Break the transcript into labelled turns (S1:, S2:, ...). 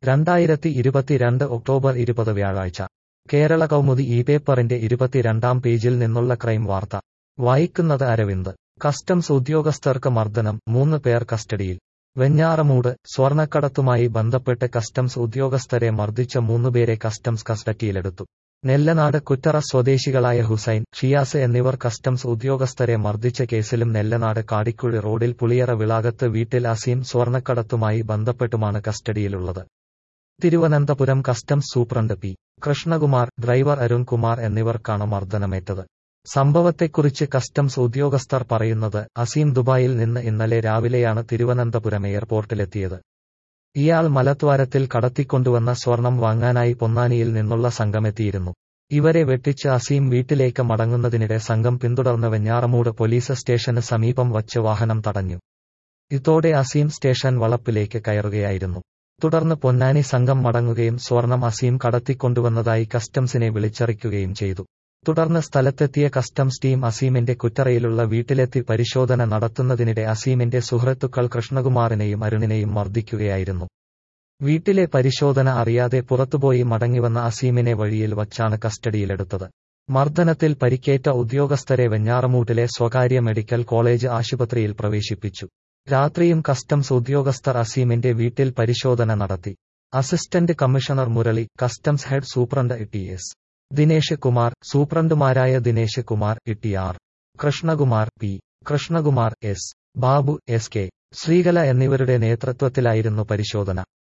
S1: രണ്ടായിരത്തി ഇരുപത്തിരണ്ട് ഒക്ടോബർ ഇരുപത് വ്യാഴാഴ്ച കേരള കൗമുദി ഈ പേപ്പറിന്റെ ഇരുപത്തിരണ്ടാം പേജിൽ നിന്നുള്ള ക്രൈം വാർത്ത വായിക്കുന്നത് അരവിന്ദ് കസ്റ്റംസ് ഉദ്യോഗസ്ഥർക്ക് മർദ്ദനം മൂന്ന് പേർ കസ്റ്റഡിയിൽ വെഞ്ഞാറമൂട് സ്വർണ്ണക്കടത്തുമായി ബന്ധപ്പെട്ട് കസ്റ്റംസ് ഉദ്യോഗസ്ഥരെ മർദ്ദിച്ച മൂന്നുപേരെ കസ്റ്റംസ് കസ്റ്റഡിയിലെടുത്തു നെല്ലനാട് കുറ്ററ സ്വദേശികളായ ഹുസൈൻ ഷിയാസ് എന്നിവർ കസ്റ്റംസ് ഉദ്യോഗസ്ഥരെ മർദ്ദിച്ച കേസിലും നെല്ലനാട് കാടിക്കുഴി റോഡിൽ പുളിയറ വിളാകത്ത് വീട്ടിൽ അസീം സ്വർണ്ണക്കടത്തുമായി ബന്ധപ്പെട്ടുമാണ് കസ്റ്റഡിയിലുള്ളത് Thiruvananthapuram customs superintendent P Krishnakumar driver Arunkumar എന്നിവർക്കാണ് മർദ്ദനമേറ്റത് സംഭവത്തെക്കുറിച്ച് കസ്റ്റംസ് ഉദ്യോഗസ്ഥർ പറയുന്നത് അസീം ദുബായിൽ നിന്ന് ഇന്നലെ രാവിലെയാണ് തിരുവനന്തപുരം എയർപോർട്ടിലെത്തിയത് ഇയാൾ മലദ്വാരത്തിൽ കടത്തിക്കൊണ്ടുവന്ന സ്വർണം വാങ്ങാനായി പൊന്നാനിയിൽ നിന്നുള്ള സംഘമെത്തിയിരുന്നു ഇവരെ വെട്ടിച്ച് അസീം വീട്ടിലേക്ക് മടങ്ങുന്നതിനിടെ സംഘം പിന്തുടർന്ന് വെഞ്ഞാറമൂട് പോലീസ് സ്റ്റേഷന് സമീപം വച്ച് വാഹനം തടഞ്ഞു ഇതോടെ അസീം സ്റ്റേഷൻ വളപ്പിലേക്ക് കയറുകയായിരുന്നു തുടർന്ന് പൊന്നാനി സംഘം മടങ്ങുകയും സ്വർണം അസീം കടത്തിക്കൊണ്ടുവന്നതായി കസ്റ്റംസിനെ വിളിച്ചറിയിക്കുകയും ചെയ്തു തുടർന്ന് സ്ഥലത്തെത്തിയ കസ്റ്റംസ് ടീം അസീമിന്റെ കുറ്ററയിലുള്ള വീട്ടിലെത്തി പരിശോധന നടത്തുന്നതിനിടെ അസീമിന്റെ സുഹൃത്തുക്കൾ കൃഷ്ണകുമാറിനെയും അരുണിനെയും മർദ്ദിക്കുകയായിരുന്നു വീട്ടിലെ പരിശോധന അറിയാതെ പുറത്തുപോയി മടങ്ങിവന്ന അസീമിനെ വഴിയിൽ വച്ചാണ് കസ്റ്റഡിയിലെടുത്തത് മർദ്ദനത്തിൽ പരിക്കേറ്റ ഉദ്യോഗസ്ഥരെ വെഞ്ഞാറമൂട്ടിലെ സ്വകാര്യ മെഡിക്കൽ കോളേജ് ആശുപത്രിയിൽ പ്രവേശിപ്പിച്ചു രാത്രിയും കസ്റ്റംസ് ഉദ്യോഗസ്ഥർ അസീമിന്റെ വീട്ടിൽ പരിശോധന നടത്തി assistant commissioner Murali customs head superintendent T S Dinesh Kumar സൂപ്രണ്ടുമാരായ Dinesh Kumar T R Krishnakumar P Krishnakumar S Babu S K Sreekala എന്നിവരുടെ നേതൃത്വത്തിലായിരുന്നു പരിശോധന